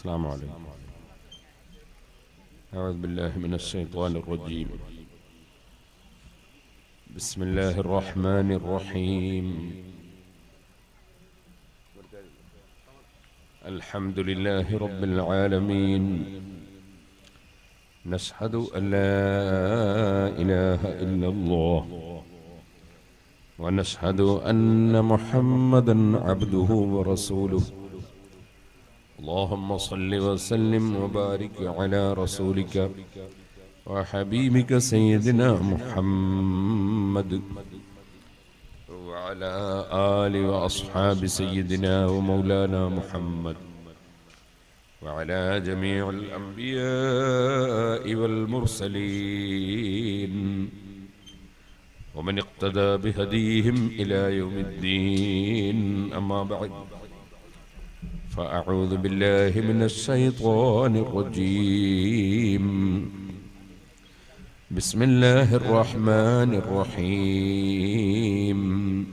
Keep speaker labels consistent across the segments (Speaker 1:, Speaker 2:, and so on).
Speaker 1: السلام عليكم أعوذ بالله من الشيطان الرجيم بسم الله الرحمن الرحيم الحمد لله رب العالمين نشهد أن لا إله إلا الله ونشهد أن محمدا عبده ورسوله اللهم صل وسلم وبارك على رسولك وحبيبك سيدنا محمد وعلى آل وأصحاب سيدنا ومولانا محمد وعلى جميع الأنبياء والمرسلين ومن اقتدى بهديهم إلى يوم الدين أما بعد فأعوذ بالله من الشيطان الرجيم بسم الله الرحمن الرحيم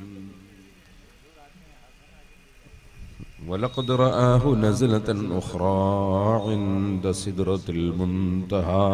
Speaker 1: ولقد رآه نزلة أخرى عند سدرة المنتهى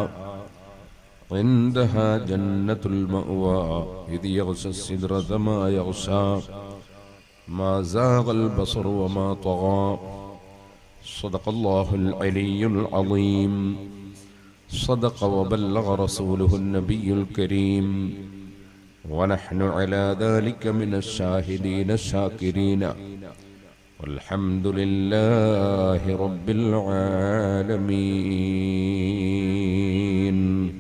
Speaker 1: عندها جنة المأوى إذ يغشى السدرة ما يغشى ما زاغ البصر وما طغى صدق الله العلي العظيم صدق وبلغ رسوله النبي الكريم ونحن على ذلك من الشاهدين الشاكرين والحمد لله رب العالمين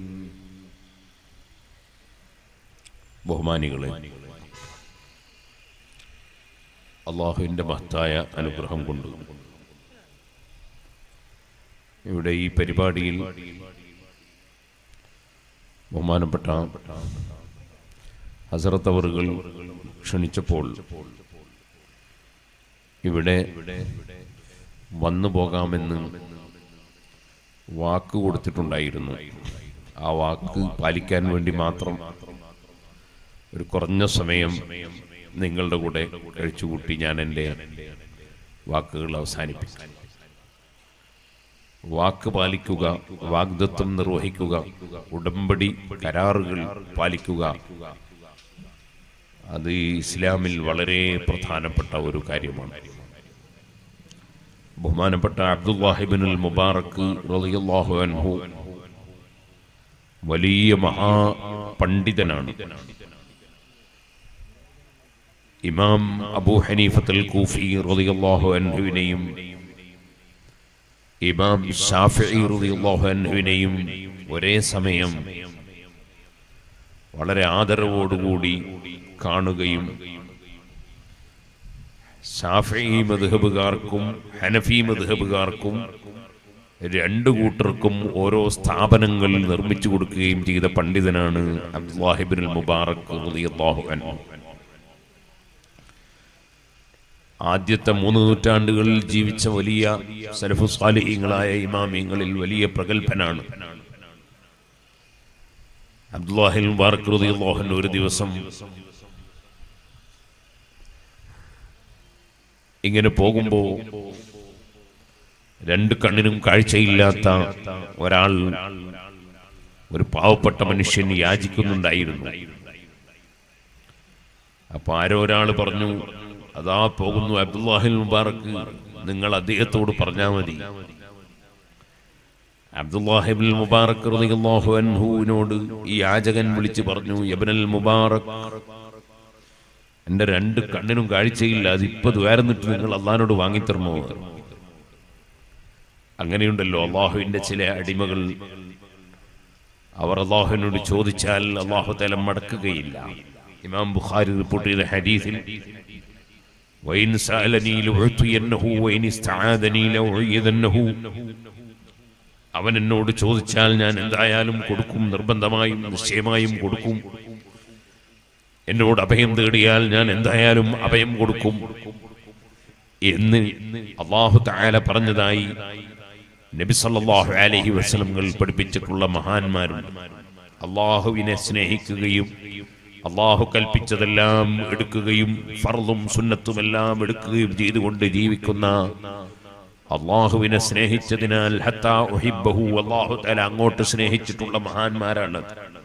Speaker 1: ബഹുമാനികളെ അള്ളാഹുവിൻ്റെ മഹത്തായ അനുഗ്രഹം കൊണ്ട് ഇവിടെ ഈ പരിപാടിയിൽ ബഹുമാനപ്പെട്ട ഹസറത്ത് അവറുകൾ ക്ഷണിച്ചപ്പോൾ ഇവിടെ വന്നു പോകാമെന്ന് വാക്ക് കൊടുത്തിട്ടുണ്ടായിരുന്നു ആ വാക്ക് പാലിക്കാൻ വേണ്ടി മാത്രം ഒരു കുറഞ്ഞ സമയം നിങ്ങളുടെ കൂടെ കഴിച്ചുകൂട്ടി ഞാൻ എൻ്റെ വാക്കുകൾ അവസാനിപ്പിക്കും വാക്ക് പാലിക്കുക വാഗ്ദത്വം നിർവഹിക്കുക ഉടമ്പടി കരാറുകൾ പാലിക്കുക അത് ഇസ്ലാമിൽ വളരെ പ്രധാനപ്പെട്ട ഒരു കാര്യമാണ് ബഹുമാനപ്പെട്ട അബ്ദുല്ലാഹിബിനുൽ മുബാറക്ക് റളിയല്ലാഹു അൻഹു വലിയ മഹാ പണ്ഡിതനാണ് ഇമാം അബൂ ഹനീഫത്തുൽ കൂഫി റളിയല്ലാഹു അൻഹുവിനെയും ഇമാം ഷാഫിഈ റളിയല്ലാഹു അൻഹുവിനെയും ഒരേ സമയം വളരെ ആദരവോടുകൂടി കാണുകയും ഷാഫിഈ മദ്ഹബുകാർക്കും ഹനഫി മദ്ഹബുകാർക്കും രണ്ടു കൂട്ടർക്കും ഓരോ സ്ഥാപനങ്ങൾ നിർമ്മിച്ചു കൊടുക്കുകയും ചെയ്ത പണ്ഡിതനാണ് അബ്ദുല്ലാഹിബിൻ മുബാറക് റളിയല്ലാഹു അൻഹു ആദ്യത്തെ മൂന്ന് നൂറ്റാണ്ടുകളിൽ ജീവിച്ച വലിയ സലഫു സാലിഹീങ്ങളായ ഇമാമിങ്ങളിൽ വലിയ പ്രഗത്ഭനാണ് അബ്ദുല്ലാഹിൽ മുബാറക് റളിയല്ലാഹു ഒരു ദിവസം ഇങ്ങനെ പോകുമ്പോ രണ്ട് കണ്ണിനും കാഴ്ചയില്ലാത്ത ഒരാൾ ഒരു പാവപ്പെട്ട മനുഷ്യൻ യാചിക്കുന്നുണ്ടായിരുന്നു അപ്പൊ ആരോ ഒരാൾ പറഞ്ഞു അതാ പോകുന്നു അബ്ദുല്ലാഹിൽ മുബാറക്ക് നിങ്ങൾ അദ്ദേഹത്തോട് പറഞ്ഞാൽ മതി അബ്ദുല്ലാഹിബിൻ മുബാറക് റളിയല്ലാഹു അൻഹുവിനോട് ഈ യാചകൻ വിളിച്ചു പറഞ്ഞു യബ്നൽ മുബാറക് എന്റെ രണ്ട് കണ്ണിനും കാഴ്ചയില്ല അതിപ്പോ ദ്വാരന്നിട്ട് നിങ്ങൾ അള്ളഹാനോട് വാങ്ങിത്തരണോ അങ്ങനെയുണ്ടല്ലോ അള്ളാഹുവിന്റെ ചില അടിമകൾ അവർ അള്ളാഹുവിനോട് ചോദിച്ചാൽ അള്ളാഹു തലം മടക്കുകയില്ല ഇമാം ബുഖാരി റിപ്പോർട്ട് ചെയ്ത ഹദീസിൽ وإن سألني لأعطينه وإن استعاذني لأعيذنه അവൻ എന്നോട് ചോദിച്ചാൽ ഞാൻ എന്തായാലും കൊടുക്കും നിർബന്ധമായും നിശ്ചയമായും കൊടുക്കും എന്നോട് അഭയം തേടിയാൽ ഞാൻ എന്തായാലും അഭയം കൊടുക്കും എന്ന് അള്ളാഹു തായാല പറഞ്ഞതായി നബി സല്ലല്ലാഹു അലൈഹി വസല്ലമകൾ പഠിപ്പിച്ചിട്ടുള്ള മഹാന്മാരുണ്ട് അള്ളാഹുവിനെ സ്നേഹിക്കുകയും അള്ളാഹു കൽപ്പിച്ചതെല്ലാം എടുക്കുകയും ഫർദും സുന്നത്തുമെല്ലാം എടുക്കുകയും ചെയ്തുകൊണ്ട് ജീവിക്കുന്ന അള്ളാഹുവിനെ സ്നേഹിച്ചതിനാൽ ഹത്താ ഉഹിബ്ബഹു അള്ളാഹു തആല അങ്ങോട്ട് സ്നേഹിച്ചിട്ടുള്ള മഹാന്മാരാണ്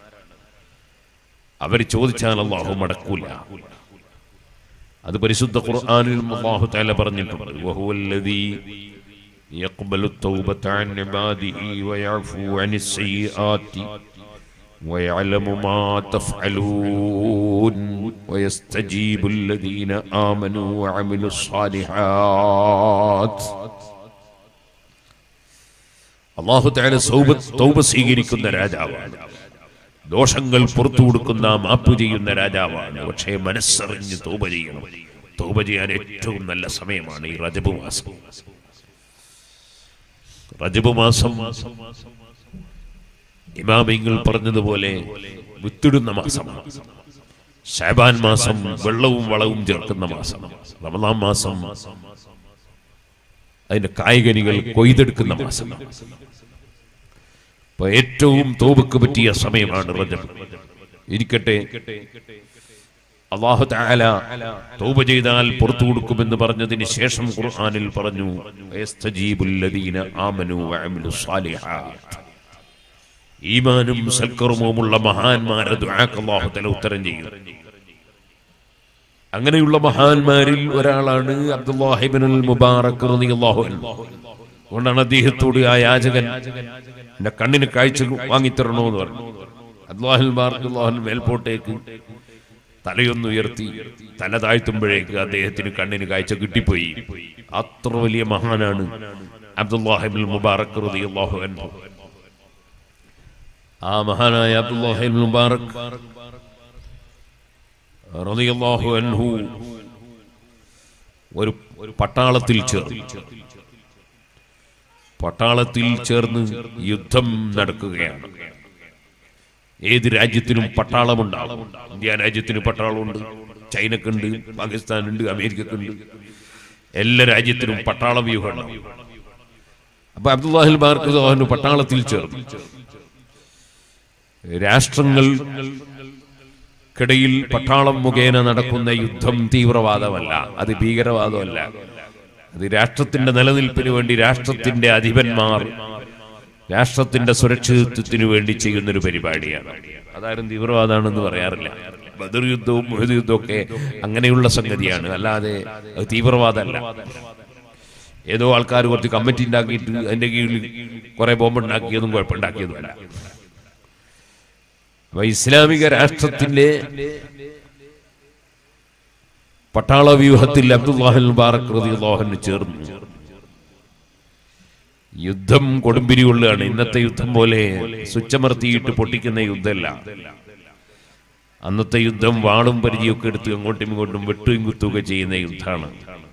Speaker 1: അവർ ചോദിച്ചാൽ അള്ളാഹു മടക്കൂല അത് പരിശുദ്ധ ഖുർആനിൽ അള്ളാഹു തആല പറഞ്ഞിട്ടുണ്ട് വഹുവല്ലദീ يقبل التوبة عن عباده ويعفو عن السيئات ويعلم ما تفعلون ويستجيب الذين آمنوا وعملوا الصالحات അള്ളാഹു തആല സൗബ തൗബ സ്വീകരിക്കുന്ന രാജാവാണ് ദോഷങ്ങൾ പുറത്തു കൊടുക്കുന്ന മാപ്പ് ചെയ്യുന്ന രാജാവാണ് പക്ഷേ മനസ്സറിഞ്ഞ് തൗബ ചെയ്യണം തൗബ ചെയ്യാൻ ഏറ്റവും നല്ല സമയമാണ് ഈ റജബ് മാസം റജബ് മാസം ഇമാമിങ്ങൾ പറഞ്ഞതുപോലെ വിത്തിടുന്ന മാസമാണ് ഷാബാൻ മാസം വെള്ളവും വളവും ചേർക്കുന്ന മാസം റമദാൻ മാസം അതിന്റെ കായികനികൾ കൊയ്തെടുക്കുന്ന മാസം അപ്പൊ ഏറ്റവും തോബക്ക് പറ്റിയ സമയമാണ് റജബ് ഇരിക്കട്ടെ അള്ളാഹു തആല തൗബ ചെയ്താൽ പുറത്തു കൊടുക്കുമെന്ന് പറഞ്ഞതിന് ശേഷം ഖുർആനിൽ പറഞ്ഞു "വയസ്തജീബുൽ ലദീന ആമനു വഅമിലുസ് സാലിഹാത്ത്." ഈമാനും സൽക്കർമ്മവുമുള്ള മഹാന്മാരെ ദുആക്ക് അള്ളാഹു തആല ഉത്തരം ചെയ്യും അങ്ങനെയുള്ള മഹാന്മാരിൽ ഒരാളാണ് അബ്ദുല്ലാഹിബിനുൽ മുബാറക് റളിയല്ലാഹു അൻഹു അതുകൊണ്ടാണ് അദ്ദേഹത്തോട് ആ യാചകൻ എന്റെ കണ്ണിന് കാഴ്ച വാങ്ങിത്തരണോ എന്ന് പറഞ്ഞു അബ്ദുല്ലാഹിൽ മുബാറക് അള്ളാഹു മേൽപോട്ടേക്ക് തലയൊന്നുയർത്തി തല താഴ്ത്തുമ്പോഴേക്ക് അദ്ദേഹത്തിന് കണ്ണിന് കാഴ്ച കിട്ടിപ്പോയി അത്ര വലിയ മഹാനാണ് അബ്ദുല്ലാഹിബിൻ മുബാറക് റളിയല്ലാഹു അൻഹു ആ മഹാനായ അബ്ദുല്ലാഹിബിൻ മുബാറക് റളിയല്ലാഹു അൻഹു ഒരു ഒരു പട്ടാളത്തിൽ ചേർന്നു പട്ടാളത്തിൽ ചേർന്ന് യുദ്ധം നടക്കുകയാണ് ഏത് രാജ്യത്തിനും പട്ടാളമുണ്ടാവും ഇന്ത്യ രാജ്യത്തിന് പട്ടാളമുണ്ട് ചൈനക്കുണ്ട് പാകിസ്ഥാനുണ്ട് അമേരിക്കക്കുണ്ട് എല്ലാ രാജ്യത്തിനും പട്ടാള വ്യൂഹം ഉണ്ടാവും അപ്പൊ അബ്ദുല്ലാഹിൽ ബാർക്ക് പട്ടാളത്തിൽ ചേർന്നു രാഷ്ട്രങ്ങൾക്കിടയിൽ പട്ടാളം മുഖേന നടക്കുന്ന യുദ്ധം തീവ്രവാദമല്ല അത് ഭീകരവാദമല്ല അത് രാഷ്ട്രത്തിന്റെ നിലനിൽപ്പിന് വേണ്ടി രാഷ്ട്രത്തിന്റെ അധിപന്മാർ രാഷ്ട്രത്തിന്റെ സുരക്ഷിതത്വത്തിന് വേണ്ടി ചെയ്യുന്ന ഒരു പരിപാടിയാണ് അതാരും തീവ്രവാദമാണെന്ന് പറയാറില്ല ബദർ യുദ്ധവും മുഹദ് യുദ്ധവും ഒക്കെ അങ്ങനെയുള്ള സംഗതിയാണ് അല്ലാതെ അത് തീവ്രവാദമല്ല ഏതോ ആൾക്കാർ കുറച്ച് കമ്മിറ്റി ഉണ്ടാക്കിയിട്ട് അതിന്റെ കീഴിൽ കുറെ ബോംബ് ഉണ്ടാക്കിയതും കുഴപ്പമുണ്ടാക്കിയതുമല്ല അപ്പൊ ഇസ്ലാമിക രാഷ്ട്രത്തിന്റെ പട്ടാള വ്യൂഹത്തിൽ അബ്ദുല്ലാഹിൽ മുബാറക് റളിയല്ലാഹു ചേർന്നു യുദ്ധം കൊടുമ്പിരി കൊള്ളുകയാണ് ഇന്നത്തെ യുദ്ധം പോലെ സ്വിച്ചമർത്തിയിട്ട് പൊട്ടിക്കുന്ന യുദ്ധമല്ല അന്നത്തെ യുദ്ധം വാളും പരിചയമൊക്കെ എടുത്ത് അങ്ങോട്ടും ഇങ്ങോട്ടും വെട്ടുകയും കുത്തുകയൊക്കെ ചെയ്യുന്ന യുദ്ധമാണ്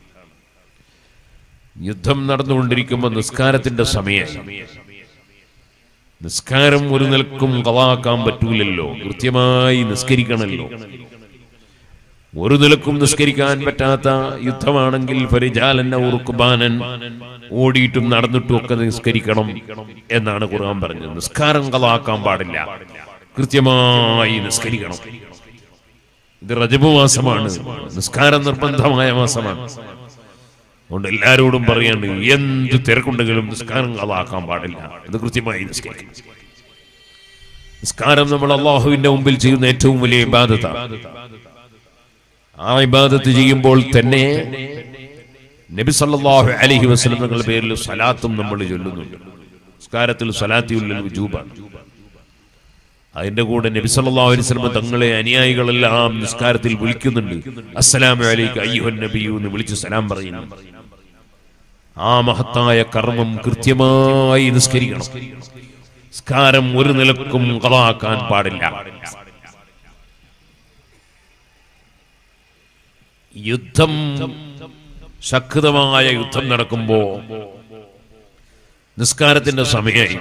Speaker 1: യുദ്ധം നടന്നുകൊണ്ടിരിക്കുമ്പോൾ നിസ്കാരത്തിന്റെ സമയമായി നിസ്കാരം ഒരു നിലക്കും കളാക്കാൻ പറ്റൂലല്ലോ കൃത്യമായി നിസ്കരിക്കണമല്ലോ ഒരു നിലക്കും നിസ്കരിക്കാൻ പറ്റാത്ത യുദ്ധമാണെങ്കിൽ ഫരിജാലൻ ഉറുക്കുബാനൻ ഓടിയിട്ടും നടന്നിട്ടും ഒക്കെ നിസ്കരിക്കണം എന്നാണ് ഖുർആൻ പറഞ്ഞത് നിസ്കാരം കളാക്കാൻ പാടില്ല കൃത്യമായി നിസ്കരിക്കണം ഇത് റജബ് മാസമാണ് നിസ്കാരം നിർബന്ധമായ മാസമാണ് അതുകൊണ്ട് എല്ലാരോടും പറയാണ് എന്ത് തിരക്കുണ്ടെങ്കിലും നിസ്കാരം കളാക്കാൻ പാടില്ല ഇത് കൃത്യമായി നിസ്കരിക്കണം നിസ്കാരം നമ്മൾ അള്ളാഹുവിന്റെ മുമ്പിൽ ചെയ്യുന്ന ഏറ്റവും വലിയ ഇബാദത്താണ് ആ ഇബാദത്ത് ചെയ്യുമ്പോൾ തന്നെ നബി സല്ലല്ലാഹു അലൈഹി വസല്ലം തങ്ങളുടെ പേരിൽ സലാത്തും നമ്മൾ ചൊല്ലുന്നുണ്ട് നിസ്കാരത്തിൽ സലാത്തിയുള്ളിൽ വുജൂബാണ് അതിന്റെ കൂടെ നബി സല്ലല്ലാഹു അലൈഹി വസല്ലം തങ്ങളെ അനുയായികളെല്ലാം നിസ്കാരത്തിൽ വിളിക്കുന്നുണ്ട് അസ്സലാമു അലൈക അയ്യുഹൻ നബിയു എന്ന് വിളിച്ച് സലാം പറയുന്നു ആ മഹത്തായ കർമ്മം കൃത്യമായി നിസ്കരിക്കണം നിസ്കാരം ഒരു നിലക്കും കളാക്കാൻ പാടില്ല യുദ്ധം ശക്തമായ യുദ്ധം നടക്കുമ്പോ നിസ്കാരത്തിന്റെ സമയമായി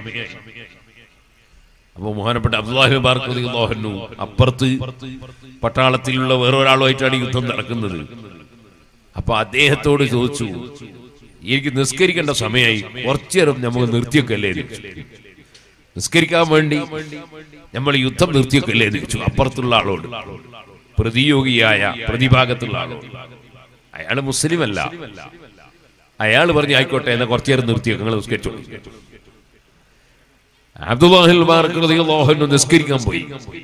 Speaker 1: അപ്പൊ ബഹുമാനപ്പെട്ട അബ്ദുല്ലാഹി ബാർക്കുന്നു അപ്പുറത്ത് പട്ടാളത്തിലുള്ള വേറൊരാളുമായിട്ടാണ് യുദ്ധം നടക്കുന്നത് അപ്പൊ അദ്ദേഹത്തോട് ചോദിച്ചു എനിക്ക് നിസ്കരിക്കേണ്ട സമയമായി കുറച്ചു നേരം നമുക്ക് നിർത്തിയൊക്കെയല്ലേ എന്ന് ചോദിച്ചു. നിസ്കരിക്കാൻ വേണ്ടി നമ്മൾ യുദ്ധം നിർത്തിയൊക്കെയല്ലേ എന്ന് ചോദിച്ചു അപ്പുറത്തുള്ള ആളോട് പ്രതിയോഗിയായ പ്രതിഭാഗത്തുള്ള ആളോട് അയാള് മുസ്ലിം അല്ല അയാൾ പറഞ്ഞു ആയിക്കോട്ടെ എന്നാ കുറച്ചു നേരം നിർത്തിയോ നിങ്ങൾ നിസ്കരിച്ചു അബ്ദുല്ലാഹിൽ ബാർക്ക് റളിയല്ലാഹു അൻഹു നിസ്കരിക്കാൻ പോയി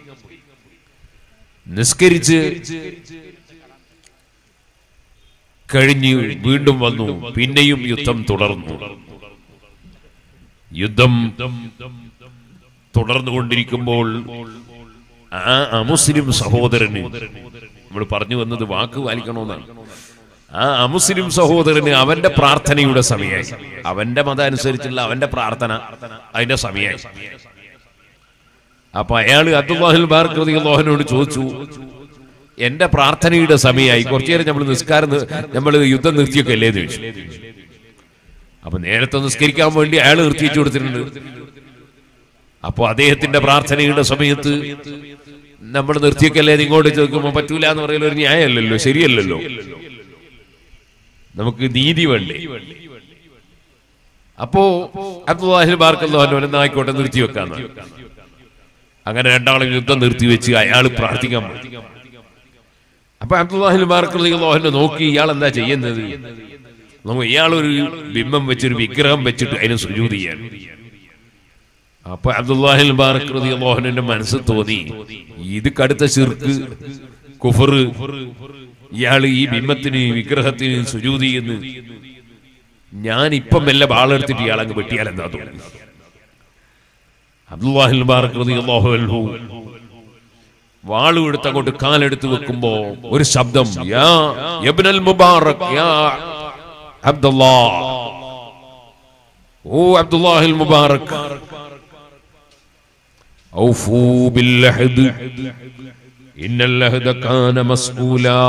Speaker 1: നിസ്കരിച്ച് കഴിഞ്ഞ് വീണ്ടും വന്നു പിന്നെയും യുദ്ധം തുടർന്നു യുദ്ധം തുടർന്നുകൊണ്ടിരിക്കുമ്പോൾ ആ അമുസ്ലിം സഹോദരന് നമ്മൾ പറഞ്ഞു വന്നത് വാക്ക് പാലിക്കണമെന്നാണ് ആ അമുസ്ലിം സഹോദരന് അവന്റെ പ്രാർത്ഥനയുടെ സമയമായി അവന്റെ മതം അനുസരിച്ചുള്ള അവന്റെ പ്രാർത്ഥന അതിന്റെ സമയമായി അപ്പൊ അയാള് അബ്ദുല്ലാഹിൽ ബാർക്കറിയോഹനോട് ചോദിച്ചു എന്റെ പ്രാർത്ഥനയുടെ സമയമായി കുറച്ചു നേരം നമ്മൾ നിസ്കാരം നമ്മൾ യുദ്ധം നിർത്തിയൊക്കെ അല്ലേ എന്ന് ചോദിച്ചു അപ്പൊ നേരത്തെ നിസ്കരിക്കാൻ വേണ്ടി അയാൾ നിർത്തിച്ചു കൊടുത്തിട്ടുണ്ട് അപ്പൊ അദ്ദേഹത്തിന്റെ പ്രാർത്ഥനയുടെ സമയത്ത് നമ്മൾ നിർത്തിയൊക്കെയല്ലേ ഇത് ഇങ്ങോട്ട് ചോദിക്കുമ്പോ പറ്റൂല എന്ന് പറയുന്ന ഒരു ന്യായമല്ലല്ലോ ശരിയല്ലല്ലോ നമുക്ക് നീതി വേണ്ടേ അപ്പോ അബ്ദുല്ലാഹിൽ ബാർക്കല്ലോ എന്നായിക്കോട്ടെ നിർത്തി വെക്കാന്ന് അങ്ങനെ രണ്ടാളും യുദ്ധം നിർത്തിവെച്ച് അയാൾ പ്രാർത്ഥിക്കാൻ പോയി അപ്പൊ അബ്ദുല്ലാഹിൽ ബാർക്കല്ലോ നോക്കി ഇയാൾ എന്താ ചെയ്യുന്നത് നമുക്ക് ഇയാളൊരു ബിംബം വെച്ചൊരു വിഗ്രഹം വെച്ചിട്ട് അതിന് സുജൂത് ചെയ്യാൻ അപ്പൊ അബ്ദുല്ലാഹിൽ ബാറക്രതിന്റെ മനസ്സ് തോന്നി ഇത് കടുത്ത ചിർക്ക് കുഫർ ഇയാള് ഈ ബിംബത്തിന് വിഗ്രഹത്തിന് സുജൂതി എന്ന് ഞാൻ ഇപ്പം മെല്ലെ ബാളെടുത്തിട്ട് ഇയാൾ അങ്ങ് വെട്ടിയാൽ എന്താ തോന്നി അബ്ദുല്ലാഹിൽ ബാറക്രതിഹു വാളു എടുത്ത് അങ്ങോട്ട് കാലെടുത്ത് വെക്കുമ്പോ ഒരു ശബ്ദം യാ യബ്നൽ മുബാറക് യാ അബ്ദുല്ലാ ഓ അബ്ദുല്ലാഹിൽ മുബാറക് أوفوا بالعهد إن العهد كان مسؤولا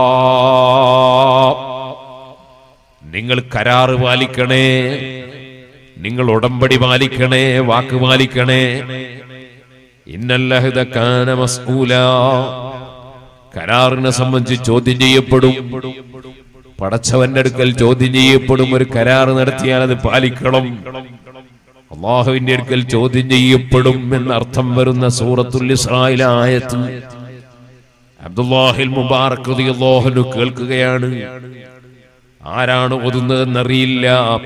Speaker 1: നിങ്ങൾ കരാറ് പാലിക്കണേ നിങ്ങൾ ഉടമ്പടി പാലിക്കണേ വാക്ക് പാലിക്കണേ ഇന്നല്ലഹദ കാന മസ്ഊല കരാറിനെ സംബന്ധിച്ച് ചോദ്യം ചെയ്യപ്പെടും പടച്ചവന്റെ അടുക്കൽ ചോദ്യം ചെയ്യപ്പെടും ഒരു കരാർ നടത്തിയാൽ അത് പാലിക്കണം അള്ളാഹുവിന്റെ അടുക്കൽ ചോദ്യം ചെയ്യപ്പെടും എന്നർത്ഥം വരുന്ന സൂറത്തുൽ ഇസ്രായേൽ ആയത്ത് അബ്ദുല്ലാഹിൽ മുബാറക് റളിയല്ലാഹു കേൾക്കുകയാണ് ആരാണ് ഓതുന്നതെന്നറിയില്ല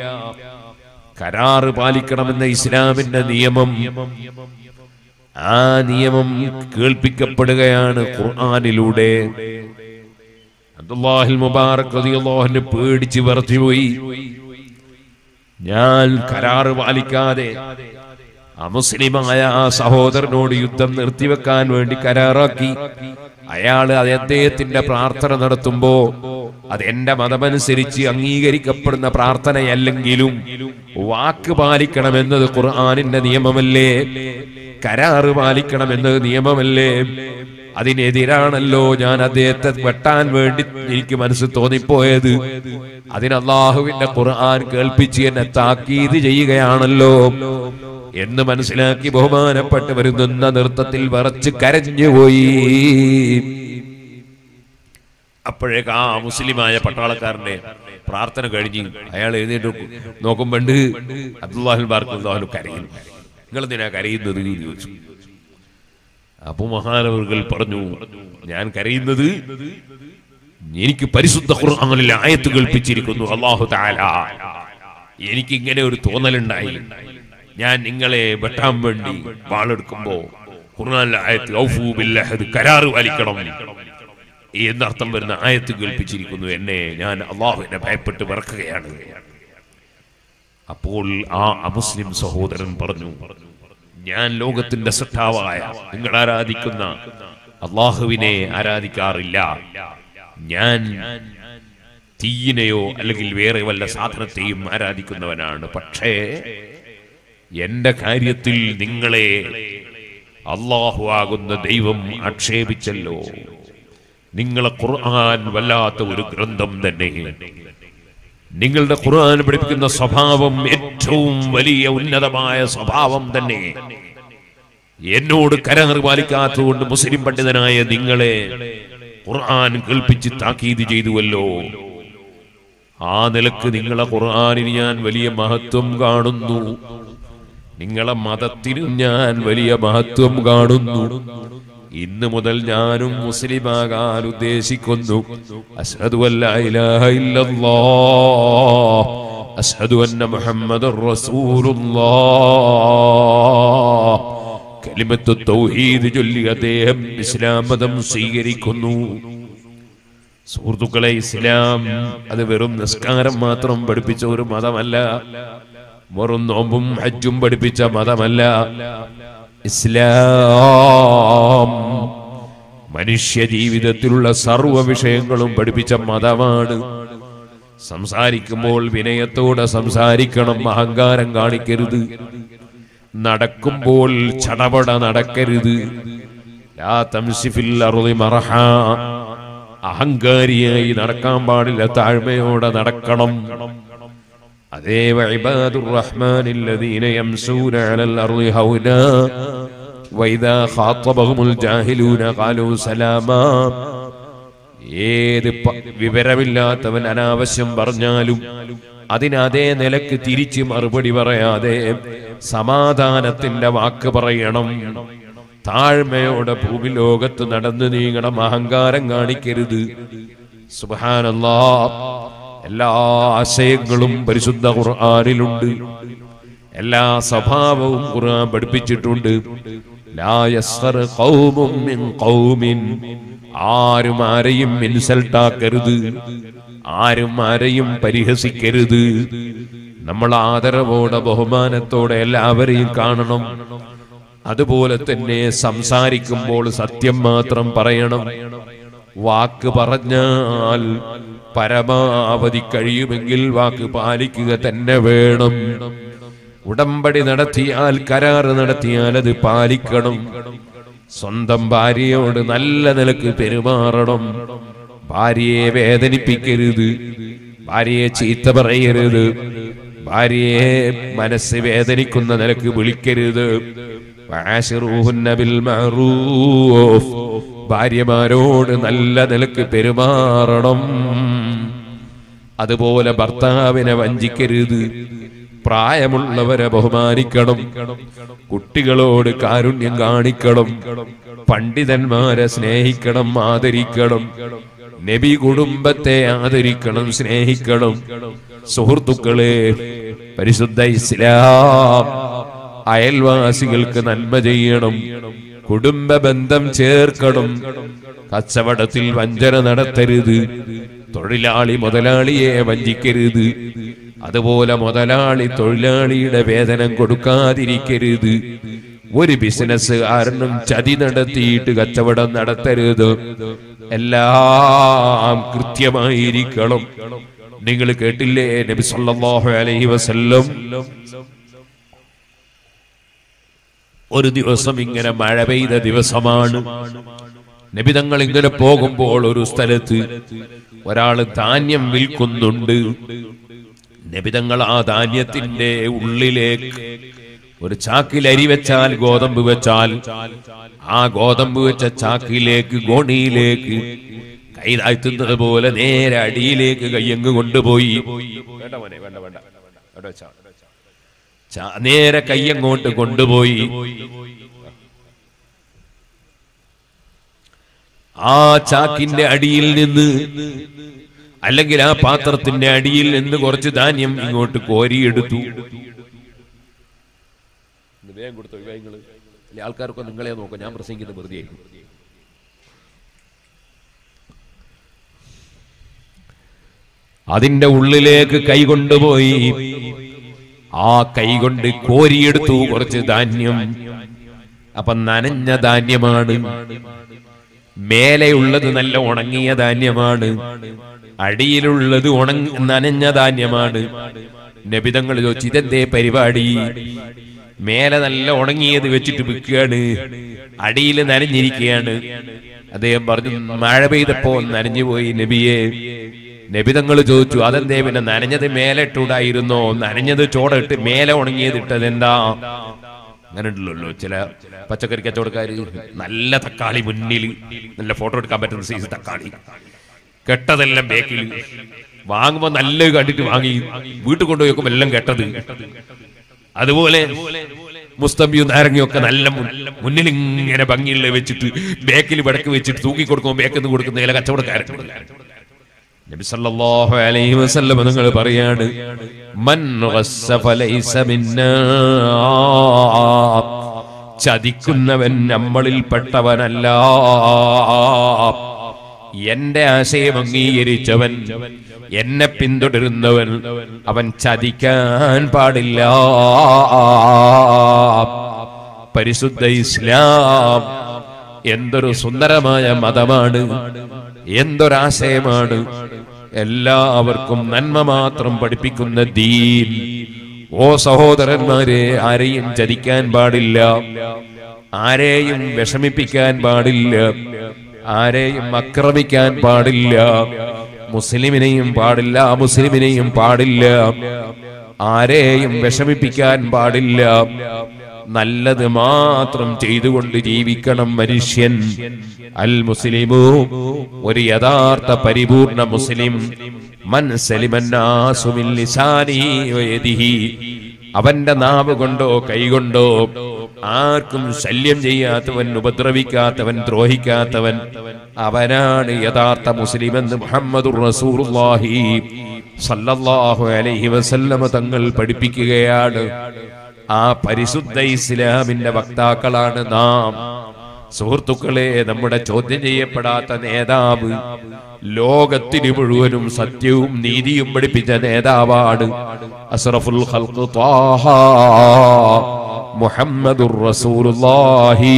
Speaker 1: കരാറ് പാലിക്കണമെന്ന ഇസ്ലാമിന്റെ നിയമം ആ നിയമം കേൾപ്പിക്കപ്പെടുകയാണ് ഖുർആനിലൂടെ അബ്ദുല്ലാഹിൽ മുബാറക് റളിയല്ലാഹു പേടിച്ച് വിറച്ചുപോയി ഞാൻ കരാറ് പാലിക്കാതെ അമുസ്ലിമായ ആ സഹോദരനോട് യുദ്ധം നിർത്തിവെക്കാൻ വേണ്ടി കരാറാക്കി അയാള് അത് അദ്ദേഹത്തിന്റെ പ്രാർത്ഥന നടത്തുമ്പോ അത് എന്റെ മതമനുസരിച്ച് അംഗീകരിക്കപ്പെടുന്ന പ്രാർത്ഥനയല്ലെങ്കിലും വാക്ക് പാലിക്കണമെന്നത് ഖുർആാനിന്റെ നിയമമല്ലേ കരാറ് പാലിക്കണമെന്നത് നിയമമല്ലേ അതിനെതിരാണല്ലോ ഞാൻ അദ്ദേഹത്തെ വെട്ടാൻ വേണ്ടി എനിക്ക് മനസ്സ് തോന്നിപ്പോയത് അതിന് അള്ളാഹുവിന്റെ ഖുർആൻ കേൾപ്പിച്ച് എന്നെ താക്കീത് ചെയ്യുകയാണല്ലോ എന്ന് മനസ്സിലാക്കി ബഹുമാനപ്പെട്ട് വരുന്ന നൃത്തത്തിൽ വിറച്ച് കരഞ്ഞുപോയി അപ്പോഴേക്ക് ആ മുസ്ലിമായ പട്ടാളക്കാരന്റെ പ്രാർത്ഥന കഴിഞ്ഞ് അയാൾ എഴുന്നേറ്റ് നോക്കുമ്പോണ്ട് അബ്ദുല്ലാഹിൽ ബാർക്കുല്ലാഹു കരയുന്നു നിങ്ങൾ എന്തിനാ കരയുന്നത് എന്ന് ചോദിച്ചു അപ്പൊ മഹാനവറുകൾ പറഞ്ഞു ഞാൻ കരയുന്നത് എനിക്ക് പരിശുദ്ധ ഖുർആനിൽ ആയത്ത് കേൾപ്പിച്ചിരിക്കുന്നു അള്ളാഹു താല എനിക്ക് ഇങ്ങനെ ഒരു തോന്നലുണ്ടായി ഞാൻ നിങ്ങളെ വെട്ടാൻ വേണ്ടി വാളെടുക്കുമ്പോ ഖുർആനിലെ ആയത്ത് ഔഫൂ ബില്ലഹദ് കരാറ് പാലിക്കണം എന്നർത്ഥം വരുന്ന ആയത്ത് കേൾപ്പിച്ചിരിക്കുന്നു എന്നെ ഞാൻ അള്ളാഹുവിനെ ഭയപ്പെട്ട് വിറക്കുകയാണ് അപ്പോൾ ആ അമുസ്ലിം സഹോദരൻ പറഞ്ഞു ഞാൻ ലോകത്തിന്റെ സൃഷ്ടാവായ നിങ്ങൾ ആരാധിക്കുന്ന അള്ളാഹുവിനെ ആരാധിക്കാറില്ല ഞാൻ തീയിനെയോ അല്ലെങ്കിൽ വേറെ വല്ല സാധനത്തെയും ആരാധിക്കുന്നവനാണ് പക്ഷേ എന്റെ കാര്യത്തിൽ നിങ്ങളെ അള്ളാഹു ആകുന്ന ദൈവം ആക്ഷേപിച്ചല്ലോ നിങ്ങളെ ഖുർആൻ വല്ലാത്ത ഒരു ഗ്രന്ഥം തന്നെ നിങ്ങളുടെ ഖുർആൻ പഠിപ്പിക്കുന്ന സ്വഭാവം ഏറ്റവും വലിയ ഉന്നതമായ സ്വഭാവം തന്നെ എന്നോട് കരാറ് പാലിക്കാത്തതുകൊണ്ട് മുസ്ലിം പണ്ഡിതനായ നിങ്ങളെ ഖുർആൻ കേൾപ്പിച്ച് താക്കീത് ചെയ്തുവല്ലോ ആ നിലക്ക് നിങ്ങളെ ഖുർആനിന് ഞാൻ വലിയ മഹത്വം കാണുന്നു നിങ്ങളെ മതത്തിനും ഞാൻ വലിയ മഹത്വം കാണുന്നു ഇന്ന് മുതൽ ഞാനും മുസ്ലിമാകാൻ ഉദ്ദേശിക്കുന്നു അഷ്ഹദു അല്ലാ ഇലാഹ ഇല്ലല്ലാഹ് അഷ്ഹദു അന്ന മുഹമ്മദുർ റസൂലുള്ളാഹ് കലിമത്ത് തൗഹീദ് ചൊല്ലി അദ്ദേഹം ഇസ്ലാം മതം സ്വീകരിക്കുന്നു സുഹൃത്തുക്കളെ ഇസ്ലാം അത് വെറും നിസ്കാരം മാത്രം പഠിപ്പിച്ച ഒരു മതമല്ല വെറും നോമ്പും ഹജ്ജും പഠിപ്പിച്ച മതമല്ല ഇസ്ലാം മനുഷ്യ ജീവിതത്തിലുള്ള സർവ വിഷയങ്ങളും പഠിപ്പിച്ച മതമാണ് സംസാരിക്കുമ്പോൾ വിനയത്തോടെ സംസാരിക്കണം അഹങ്കാരം കാണിക്കരുത് നടക്കുമ്പോൾ ചടപട നടക്കരുത് ലാ തംശിഫിൽ അറുതി മറഹ അഹങ്കാരിയായി നടക്കാൻ പാടില്ല താഴ്മയോടെ നടക്കണം അതേ വഇബാദുർ റഹ്മാനില്ലദീന യംസൂന അലൽ അർളി ഹൗനാ വൈദാ ഖാത്തബഹുമുൽ ജാഹിലൂന ഖാലൂ സലാമാ ഏത് പ- വിവരമില്ലാത്തവൻ അനാവശ്യം പറഞ്ഞാലും അതിന് അതേ നിലക്ക് തിരിച്ച് മറുപടി പറയാതെ സമാധാനത്തിന്റെ വാക്ക് പറയണം താഴ്മയോടെ ഭൂമി ലോകത്ത് നടന്നു നീങ്ങണം അഹങ്കാരം കാണിക്കരുത് സുബാനല്ലാ എല്ലാ ആശയങ്ങളും പരിശുദ്ധ ഖുർആനിലുണ്ട് എല്ലാ സ്വഭാവവും ഖുർആൻ പഠിപ്പിച്ചിട്ടുണ്ട് ലാ യസ്ഖർ ഖൗമും മിൻ ഖൗമിൻ ആരും ആരെയും ഇൻസൾട്ട് ആക്കരുത് ആരും ആരെയും പരിഹസിക്കരുത് നമ്മൾ ആദരവോടെ ബഹുമാനത്തോടെ എല്ലാവരെയും കാണണം അതുപോലെ തന്നെ സംസാരിക്കുമ്പോൾ സത്യം മാത്രം പറയണം വാക്ക് പറഞ്ഞാൽ പരമാവധി കഴിയുമെങ്കിൽ വാക്ക് പാലിക്കുക തന്നെ വേണം ഉടമ്പടി നടത്തിയാൽ കരാറ് നടത്തിയാൽ അത് പാലിക്കണം സ്വന്തം ഭാര്യയോട് നല്ല നിലക്ക് പെരുമാറണം ഭാര്യയെ വേദനിപ്പിക്കരുത് ഭാര്യയെ ചീത്ത പറയരുത് ഭാര്യയെ മനസ്സ് വേദനിക്കുന്ന നിലക്ക് വിളിക്കരുത് വആശിറൂഹുന്ന ബിൽ മഅറൂഫ്. ഭാര്യമാരോട് നല്ല നിലക്ക് പെരുമാറണം അതുപോലെ ഭർത്താവിനെ വഞ്ചിക്കരുത് പ്രായമുള്ളവരെ ബഹുമാനിക്കണം കുട്ടികളോട് കാരുണ്യം കാണിക്കണം പണ്ഡിതന്മാരെ സ്നേഹിക്കണം ആദരിക്കണം നബി കുടുംബത്തെ ആദരിക്കണം സ്നേഹിക്കണം സുഹൃത്തുക്കളെ പരിശുദ്ധ ഇസ്ലാം അയൽവാസികൾക്ക് നന്മ ചെയ്യണം കുടുംബ ബന്ധം ചേർക്കണം കച്ചവടത്തിൽ വഞ്ചന നടത്തരുത് തൊഴിലാളി മുതലാളിയെ വഞ്ചിക്കരുത് അതുപോലെ മുതലാളി തൊഴിലാളിയുടെ വേതനം കൊടുക്കാതിരിക്കരുത് ഒരു ബിസിനസ്സുകാരനും ചതി നടത്തിയിട്ട് കച്ചവടം നടത്തരുത് എല്ലാം കൃത്യമായിരിക്കണം നിങ്ങൾ കേട്ടില്ലേ നബി സല്ലല്ലാഹു അലൈഹി വസല്ലം ഒരു ദിവസം ഇങ്ങനെ മഴ പെയ്ത ദിവസമാണ് നബിതങ്ങൾ ഇങ്ങനെ പോകുമ്പോൾ ഒരു സ്ഥലത്ത് ഒരാള് ധാന്യം വിൽക്കുന്നുണ്ട് നബിതങ്ങൾ ആ ധാന്യത്തിന്റെ ഉള്ളിലേക്ക് ഒരു ചാക്കിൽ അരി വെച്ചാൽ ഗോതമ്പ് വെച്ചാൽ ആ ഗോതമ്പ് വെച്ച ചാക്കിലേക്ക് ഗോണിയിലേക്ക് കൈ താഴ്ത്തുന്നത് പോലെ നേരെ അടിയിലേക്ക് കയ്യങ്ങ് കൊണ്ടുപോയി വേണ്ട മോനെ, വേണ്ട, വേണ്ട. അവിടെ വെച്ചാ. ചാ- നേരെ കയ്യങ്ങോട്ട് കൊണ്ടുപോയി ആ ചാക്കിന്റെ അടിയിൽ നിന്ന് അല്ലെങ്കിൽ ആ പാത്രത്തിന്റെ അടിയിൽ നിന്ന് കുറച്ച് ധാന്യം ഇങ്ങോട്ട് കോരിയെടുത്തു വേഗം കൊടുത്തോ വേഗങ്ങൾ ആൾക്കാർക്ക് നിങ്ങളെ നോക്കാം ഞാൻ പ്രസംഗിക്കുന്നത് വെറുതെ ആയിരിക്കും അതിന്റെ ഉള്ളിലേക്ക് കൈ കൊണ്ടുപോയി ആ കൈ കൊണ്ട് കോരിയെടുത്തു കുറച്ച് ധാന്യം അപ്പൊ നനഞ്ഞ ധാന്യമാണ് മേലെയുള്ളത് നല്ല ഉണങ്ങിയ ധാന്യമാണ് അടിയിലുള്ളത് ഉണങ്ങ നനഞ്ഞ ധാന്യമാണ് നബിതങ്ങൾ ചോദിച്ചു ഇതെന്തേ പരിപാടി മേലെ നല്ല ഉണങ്ങിയത് വെച്ചിട്ട് വിൽക്കുകയാണ് അടിയിൽ നനഞ്ഞിരിക്കുകയാണ് അദ്ദേഹം പറഞ്ഞു മഴ പെയ്തപ്പോ നനഞ്ഞുപോയി നബിയെ നബിതങ്ങൾ ചോദിച്ചു അതെന്തേ പിന്നെ നനഞ്ഞത് മേലെ ഇട്ടൂടായിരുന്നോ നനഞ്ഞത് ചോടയിട്ട് മേലെ ഉണങ്ങിയത് ഇട്ടത് എന്താ അങ്ങനെ ഉണ്ടല്ലോ ചില പച്ചക്കറി കച്ചവടക്കാര് നല്ല തക്കാളി മുന്നിൽ നല്ല ഫോട്ടോ എടുക്കാൻ പറ്റുന്ന സൈസ് തക്കാളി കെട്ടതെല്ലാം ബേക്കിൽ വാങ്ങുമ്പോ നല്ല കണ്ടിട്ട് വാങ്ങി വീട്ടിൽ കൊണ്ടുപോയി വെക്കുമ്പോ എല്ലാം കെട്ടത് അതുപോലെ മുസ്തമ്പിയും നാരങ്ങയൊക്കെ നല്ല മുൻ- മുന്നിൽ ഇങ്ങനെ ഭംഗിയുള്ള വെച്ചിട്ട് ബേക്കിൽ വടക്ക് വെച്ചിട്ട് തൂക്കി കൊടുക്കുമ്പോൾ ബേക്കെന്ന് കൊടുക്കുന്ന ചില കച്ചവടക്കാരൻ നബി സല്ലല്ലാഹു അലൈഹി വസല്ലം നിങ്ങൾ പറയാണ് മൻ ഗസ്സ ഫലൈസ മിന്നാ ചതിക്കുന്നവൻ നമ്മളിൽ പെട്ടവനല്ല എന്റെ ആശയം അംഗീകരിച്ചവൻ എന്നെ പിന്തുടരുന്നവൻ അവൻ ചതിക്കാൻ പാടില്ല പരിശുദ്ധ ഇസ്ലാം എന്തൊരു സുന്ദരമായ മതമാണ് എന്തൊരാശയമാണ് എല്ലാവർക്കും നന്മ മാത്രം പഠിപ്പിക്കുന്ന ദീൻ ഓ സഹോദരന്മാരെ ആരെയും ചതിക്കാൻ പാടില്ല ആരെയും വിഷമിപ്പിക്കാൻ പാടില്ല ആരെയും ആക്രമിക്കാൻ പാടില്ല മുസ്ലിമിനെയും പാടില്ല മുസ്ലിമിനെയും പാടില്ല ആരെയും വിഷമിപ്പിക്കാൻ പാടില്ല നല്ലത് മാത്രം ചെയ്തുകൊണ്ട് ജീവിക്കണം മനുഷ്യൻ അൽ മുസ്ലിമു ഒരു യഥാർത്ഥ പരിപൂർണ മുസ്ലിം മൻ സലിമന്നാസു മിൻ ലിസാനിഹി വയദിഹി അവന്റെ നാവ് കൊണ്ടോ കൈകൊണ്ടോ ആർക്കും ശല്യം ചെയ്യാത്തവൻ ഉപദ്രവിക്കാത്തവൻ ദ്രോഹിക്കാത്തവൻ അവനാണ് യഥാർത്ഥ മുസ്ലിം എന്ന് മുഹമ്മദ് റസൂലുള്ളാഹി സല്ലല്ലാഹു അലൈഹി വസല്ലമ തങ്ങൾ പഠിപ്പിക്കുകയാണ് ആ പരിശുദ്ധ ഇസ്ലാമിന്റെ വക്താക്കളാണ് നാം സുഹൃത്തുക്കളെ നമ്മുടെ ചോദ്യം ചെയ്യപ്പെടാത്ത നേതാവ് ലോകത്തിന് മുഴുവനും സത്യവും നീതിയും പഠിപ്പിച്ച നേതാവാണ് അസ്റഫുൽ ഖൽഖ് ത്വാഹ മുഹമ്മദുർ റസൂലുള്ളാഹി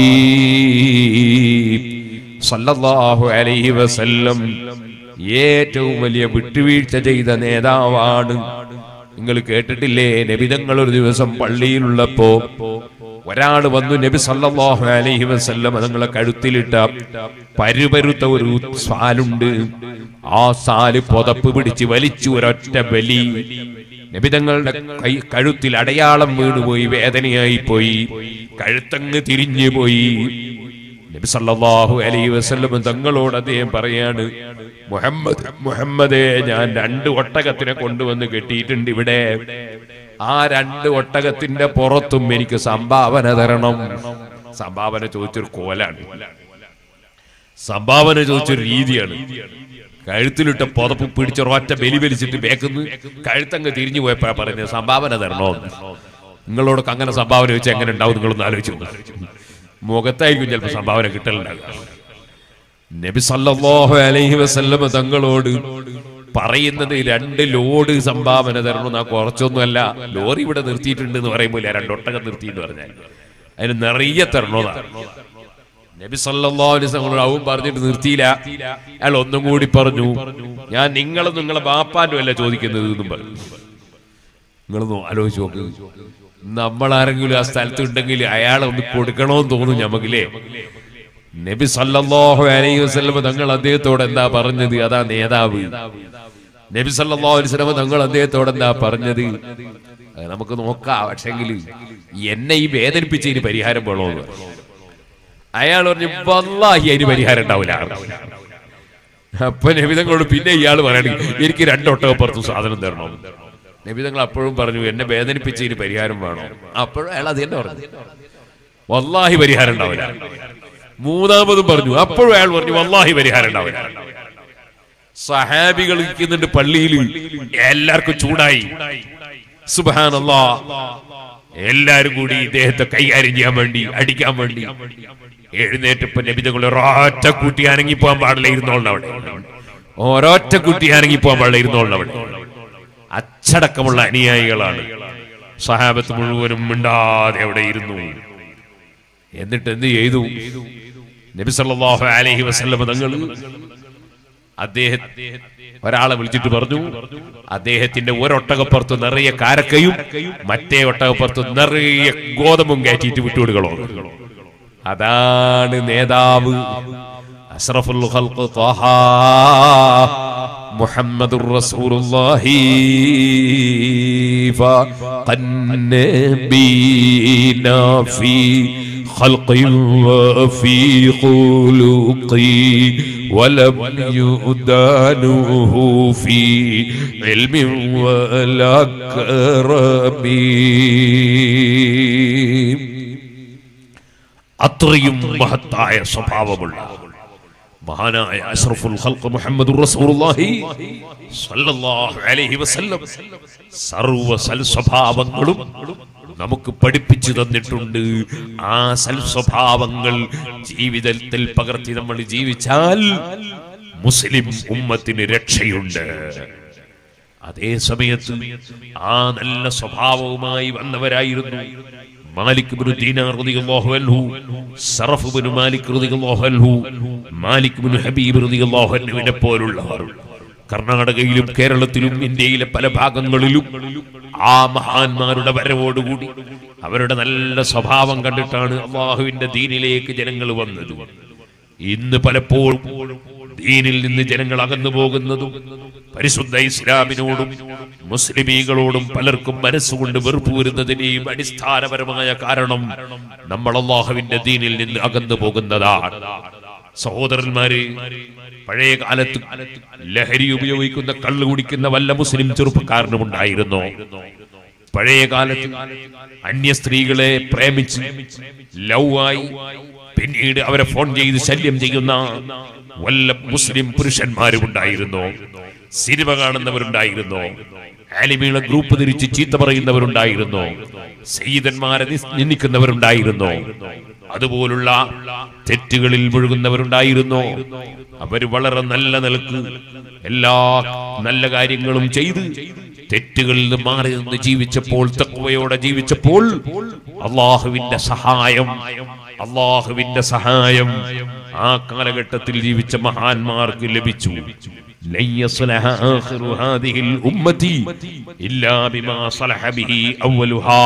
Speaker 1: സല്ലല്ലാഹു അലൈഹി വസല്ലം ഏറ്റവും വലിയ വിട്ടുവീഴ്ച ചെയ്ത നേതാവാണ് നിങ്ങൾ കേട്ടിട്ടില്ലേ നബിതങ്ങൾ ഒരു ദിവസം പള്ളിയിലുള്ളപ്പോ ഒരാൾ വന്നു നബി സല്ലല്ലാഹു അലൈഹി വസല്ലം തങ്ങളെ കഴുത്തിലിട്ട പരുപരുത്ത ഒരു സാലുണ്ട് ആ സാല് പുതപ്പ് പിടിച്ച് വലിച്ചു ഒരൊറ്റ ബലി നബിതങ്ങളുടെ കൈ കഴുത്തിൽ അടയാളം വീണുപോയി വേദനയായി പോയി കഴുത്തങ്ങ് തിരിഞ്ഞു പോയി നബി സല്ലല്ലാഹു അലൈഹി വസല്ലം തങ്ങളോട് അദ്ദേഹം പറയാണ് മുഹമ്മദ് മുഹമ്മദേ ഞാൻ രണ്ട് ഒട്ടകത്തിനെ കൊണ്ടുവന്ന് കെട്ടിയിട്ടുണ്ട് ഇവിടെ ആ രണ്ട് ഒട്ടകത്തിന്റെ പുറത്തും എനിക്ക് സംഭാവന തരണം സംഭാവന ചോദിച്ചൊരു കോലാണ് സംഭാവന ചോദിച്ചൊരു രീതിയാണ് കഴുത്തിലിട്ട പുതപ്പ് പിടിച്ച ഒറ്റ ബലി വലിച്ചിട്ട് ബേക്കുന്ന് കഴുത്തങ്ങ് തിരിഞ്ഞു പോയപ്പോഴാ പറയുന്നത് സംഭാവന തരണോ നിങ്ങളോടൊക്കെ അങ്ങനെ സംഭാവന വെച്ച് എങ്ങനെ ഉണ്ടാവും നിങ്ങളൊന്ന് ആലോചിച്ചു നോക്ക്. മുഖത്തായിരിക്കും ചിലപ്പോൾ സംഭാവന കിട്ടലുണ്ടാകുക നബി സല്ലല്ലാഹു അലൈഹി വസല്ലമ തങ്ങളോട് പറയുന്നത് രണ്ട് ലോഡ് സംഭാവന തരണം എന്നാ കുറച്ചൊന്നുമല്ല ലോറി ഇവിടെ നിർത്തിയിട്ടുണ്ട് എന്ന് പറയുമ്പോൾ രണ്ടൊട്ടകം നിർത്തി എന്ന് പറഞ്ഞാൽ അതിന് നിറയെ തരണോന്നാ നബി സല്ലല്ലാഹു അലൈഹി വസല്ലം അവൻ പറഞ്ഞിട്ട് നിർത്തിയില്ല അയാൾ ഒന്നും കൂടി പറഞ്ഞു ഞാൻ നിങ്ങളും നിങ്ങളെ ബാപ്പാനും അല്ല ചോദിക്കുന്നത് എന്നും പറഞ്ഞു നിങ്ങളൊന്ന് ആലോചിച്ച് നോക്ക് നമ്മളാരെങ്കിലും ആ സ്ഥലത്ത് ഉണ്ടെങ്കിൽ അയാളെ ഒന്ന് കൊടുക്കണമെന്ന് തോന്നും ഞമ്മക്കില്ലേ നബി സല്ലല്ലാഹു അലൈഹി വസല്ലം തങ്ങൾ അദ്ദേഹത്തോട് എന്താ പറഞ്ഞത് അതാ നേതാവ് നബി സല്ലല്ലാഹു അലൈഹി വസല്ലം തങ്ങൾ അദ്ദേഹത്തോട് എന്താ പറഞ്ഞത് അത് നമുക്ക് നോക്കാം പക്ഷെങ്കിൽ എന്നെ ഈ വേദനിപ്പിച്ചതിന് പരിഹാരം വേണോന്ന് അയാൾ പറഞ്ഞു വല്ലാഹി അതിന് പരിഹാരം ഉണ്ടാവില്ല അപ്പൊ നബിതങ്ങളോട് പിന്നെ ഇയാൾ പറയണ എനിക്ക് രണ്ടൊട്ടകപ്പുറത്ത് സാധനം തരണം നബിതങ്ങൾ അപ്പോഴും പറഞ്ഞു എന്നെ വേദനിപ്പിച്ചതിന് പരിഹാരം വേണോ അപ്പോഴും അയാൾ അത് തന്നെ പറഞ്ഞു വല്ലാഹി പരിഹാരം ഉണ്ടാവില്ല മൂന്നാമതും പറഞ്ഞു അപ്പോഴും അയാൾ പറഞ്ഞു വല്ലാഹി പരിഹാരം ഉണ്ടാവില്ല സഹാബികൾ ഇരിക്കുന്നുണ്ട് പള്ളിയിൽ എല്ലാവർക്കും ചൂടായി സുബാനല്ലാ എല്ലാരും കൂടി ഇദ്ദേഹത്തെ കൈകാര്യം ചെയ്യാൻ വേണ്ടി അടിക്കാൻ വേണ്ടി എഴുന്നേറ്റപ്പോ നബിതങ്ങൾ ഒരൊറ്റ കുട്ടി അനങ്ങി പോകാൻ പാടില്ല ഇരുന്നോളണം അവിടെ ഒരൊറ്റ കുട്ടി അനങ്ങി പോകാൻ പാടില്ല ഇരുന്നോളണം അവിടെ അച്ചടക്കമുള്ള അനുയായികളാണ് സഹാബത്ത് മുഴുവനും മിണ്ടാതെ അവിടെ ഇരുന്നു എന്നിട്ട് എന്ത് ചെയ്തു നബി സല്ലല്ലാഹു അലൈഹി വസല്ലം തങ്ങൾ അദ്ദേഹം ഒരാളെ വിളിച്ചിട്ട് പറഞ്ഞു അദ്ദേഹത്തിന്റെ ഒരൊട്ടകപ്പുറത്ത് നിറയെ കാരക്കയും മറ്റേ ഒട്ടകപ്പുറത്ത് നിറയെ ഗോതമ്പും കയറ്റിയിട്ട് വിട്ടുവിടുകളോ അതാണ് നേതാവ് അഷ്റഫുൽ ഖൽഖ് ത്വഹ മുഹമ്മദുർ റസൂലുള്ളാഹി فقنبينا في خلق وفي خلق ولم يدانه في علم ولا كرم അത്രയും മഹത്തായ സ്വഭാവമുള്ള മഹാനായ അഷ്റഫുൽ ഖൽഖ് മുഹമ്മദുർ റസൂലുള്ളാഹി സ്വല്ലല്ലാഹു അലൈഹി വസല്ലം സർവ സൽസ്വഭാവങ്ങളും നമുക്ക് പഠിപ്പിച്ചു തന്നിട്ടുണ്ട് ആ സൽസ്വഭാവങ്ങൾ ജീവിതത്തിൽ പകർത്തി നമ്മൾ ജീവിച്ചാൽ മുസ്ലിം ഉമ്മത്തിന് രക്ഷയുണ്ട് അതേ സമയത്ത് ആ നല്ല സ്വഭാവവുമായി വന്നവരായിരുന്നു മാലിക് ബിനു ദീനാർ റളിയല്ലാഹു അൻഹു സറഫ് ബിനു മാലിക് റളിയല്ലാഹു അൻഹു മാലിക് ബിനു ഹബീബ് റളിയല്ലാഹു അൻഹുവിനെ പോലുള്ളവർ കർണാടകയിലും കേരളത്തിലും ഇന്ത്യയിലെ പല ഭാഗങ്ങളിലും ആ മഹാന്മാരുടെ വരവോടുകൂടി അവരുടെ നല്ല സ്വഭാവം കണ്ടിട്ടാണ് അള്ളാഹുവിന്റെ ദീനിലേക്ക് ജനങ്ങൾ വന്നത് ഇന്ന് പലപ്പോഴും ദീനിൽ നിന്ന് ജനങ്ങൾ അകന്നു പോകുന്നതും പരിശുദ്ധ ഇസ്ലാമിനോടും മുസ്ലിമീകളോടും പലർക്കും മനസ്സുകൊണ്ട് വെറുപ്പ് വരുന്നതിനെയും അടിസ്ഥാനപരമായ കാരണം നമ്മൾ അള്ളാഹുവിന്റെ ദീനിൽ നിന്ന് അകന്നു പോകുന്നതാണ് സഹോദരന്മാര് പഴയ കാലത്ത് ലഹരി ഉപയോഗിക്കുന്ന കള്ളു കുടിക്കുന്ന വല്ല മുസ്ലിം ചെറുപ്പക്കാരനും ഉണ്ടായിരുന്നോ പഴയ കാലത്ത് അന്യ സ്ത്രീകളെ പ്രേമിച്ച് ലവായി പിന്നീട് അവരെ ഫോൺ ചെയ്ത് ശല്യം ചെയ്യുന്ന വല്ല മുസ്ലിം പുരുഷന്മാരും ഉണ്ടായിരുന്നോ സിനിമ കാണുന്നവരുണ്ടായിരുന്നോ ആലിമീളെ ഗ്രൂപ്പ് തിരിച്ച് ചീത്ത പറയുന്നവരുണ്ടായിരുന്നോ സയ്യിദന്മാരെ നിസ്- നിന്ദിക്കുന്നവരുണ്ടായിരുന്നോ അതുപോലുള്ള തെറ്റുകളിൽ മുഴുകുന്നവരുണ്ടായിരുന്നോ അവര് വളരെ നല്ല നിലക്ക് എല്ലാ നല്ല കാര്യങ്ങളും ചെയ്ത് തെറ്റുകളിൽ നിന്ന് മാറി നിന്ന് ജീവിച്ചപ്പോൾ തക്കുവയോടെ ജീവിച്ചപ്പോൾ അള്ളാഹുവിന്റെ സഹായം അള്ളാഹുവിന്റെ സഹായം ആ കാലഘട്ടത്തിൽ ജീവിച്ച മഹാന്മാർക്ക് ലഭിച്ചു لن يصلح آخر هذه الأمة إلا بما صلح به أولها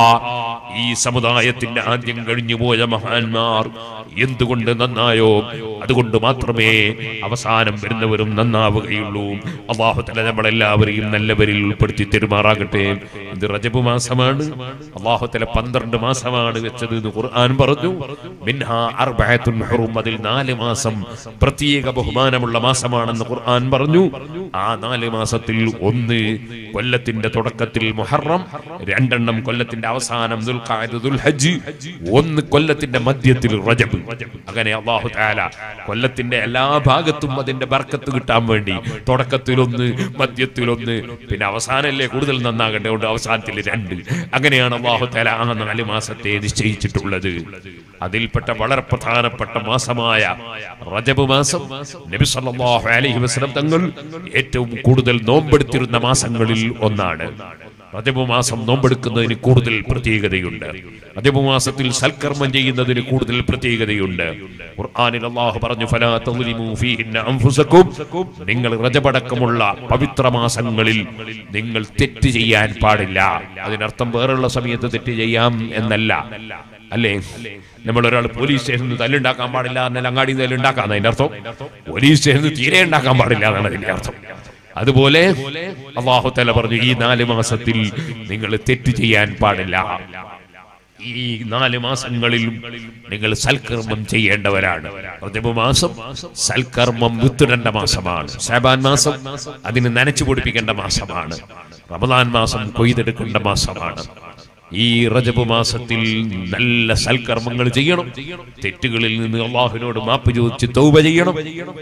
Speaker 1: ഈ സമുദായത്തിന്റെ ആദ്യം കഴിഞ്ഞു പോയ മഹാന്മാർ എന്തുകൊണ്ട് നന്നായോ അതുകൊണ്ട് മാത്രമേ അവസാനം വരുന്നവരും നന്നാവുകയുള്ളൂ അള്ളാഹു തല നമ്മളെല്ലാവരെയും നല്ലവരിൽ ഉൾപ്പെടുത്തി തെരുമാറാകട്ടെ ഇത് റജബ് മാസമാണ് അള്ളാഹു തല പന്ത്രണ്ട് മാസമാണ് വെച്ചത് എന്ന് ഖുർആൻ പറഞ്ഞു മിൻഹ അർബഅത്തുൻ ഹുറും അതിൽ നാല് മാസം പ്രത്യേക ബഹുമാനമുള്ള മാസമാണെന്ന് ഖുർആൻ പറഞ്ഞു ആ നാല് മാസത്തിൽ ഒന്ന് കൊല്ലത്തിന്റെ തുടക്കത്തിൽ മുഹറം രണ്ടെണ്ണം കൊല്ലത്തിന്റെ അവസാനം ദുൽഖഅദ, ദുൽഹജ്ജ് ഒന്ന് കൊല്ലത്തിന്റെ മധ്യത്തിൽ റജബ് അങ്ങനെ അള്ളാഹു താല കൊല്ലത്തിന്റെ എല്ലാ ഭാഗത്തും അതിന്റെ ബർക്കത്ത് കിട്ടാൻ വേണ്ടി തുടക്കത്തിലൊന്ന് മധ്യത്തിലൊന്ന് പിന്നെ അവസാനല്ലേ കൂടുതൽ നന്നാകേണ്ടത് കൊണ്ട് അവസാനത്തിൽ രണ്ട് അങ്ങനെയാണ് അള്ളാഹു താല ആ നാല് മാസത്തെ നിശ്ചയിച്ചിട്ടുള്ളത് അതിൽപ്പെട്ട വളരെ പ്രധാനപ്പെട്ട മാസമായ റജബ് മാസം നബി സല്ലല്ലാഹു അലൈഹി വസല്ലം തങ്ങൾ ഏറ്റവും കൂടുതൽ നോമ്പെടുത്തിരുന്ന മാസങ്ങളിൽ ഒന്നാണ് റജബ് മാസം നോമ്പെടുക്കുന്നതിന് കൂടുതൽ പ്രത്യേകതയുണ്ട് റജബ് മാസത്തിൽ സൽക്കർമ്മം ചെയ്യുന്നതിന് കൂടുതൽ പ്രത്യേകതയുണ്ട് ഖുർആനിൽ അല്ലാഹു പറഞ്ഞു ഫലാ തദ്ലിമു ഫീഹിന്ന അൻഫുസകും നിങ്ങൾ റജബടക്കമുള്ള പവിത്ര മാസങ്ങളിൽ നിങ്ങൾ തെറ്റ് ചെയ്യാൻ പാടില്ല അതിനർത്ഥം വേറെയുള്ള സമയത്ത് തെറ്റ് ചെയ്യാം എന്നല്ല അല്ലേ നമ്മൾ ഒരാൾ പോലീസ് സ്റ്റേഷനിൽ തല്ലുണ്ടാക്കാൻ പാടില്ല എന്നാൽ അങ്ങാടി തല്ലുണ്ടാക്കാന്ന് അതിന്റെ അർത്ഥം പോലീസ് സ്റ്റേഷനിൽ തീരെ ഉണ്ടാക്കാൻ പാടില്ല എന്നാണ് അതിന്റെ അർത്ഥം അതുപോലെ അള്ളാഹു തല പറഞ്ഞു ഈ നാല് മാസത്തിൽ നിങ്ങൾ തെറ്റ് ചെയ്യാൻ പാടില്ല ഈ നാല് മാസങ്ങളിലും നിങ്ങൾ സൽക്കർമ്മം ചെയ്യേണ്ടവരാണ് റജബ് മാസം സൽക്കർമ്മം വിത്തുടേണ്ട മാസമാണ് ഷാബാൻ മാസം അതിന് നനച്ചു പൊടിപ്പിക്കേണ്ട മാസമാണ് റമദാൻ മാസം കൊയ്തെടുക്കേണ്ട മാസമാണ് ഈ റജബ് മാസത്തിൽ നല്ല സൽക്കർമ്മങ്ങൾ ചെയ്യണം തെറ്റുകളിൽ നിന്ന് അള്ളാഹുവിനോട് മാപ്പ് ചോദിച്ച് തൗബ ചെയ്യണം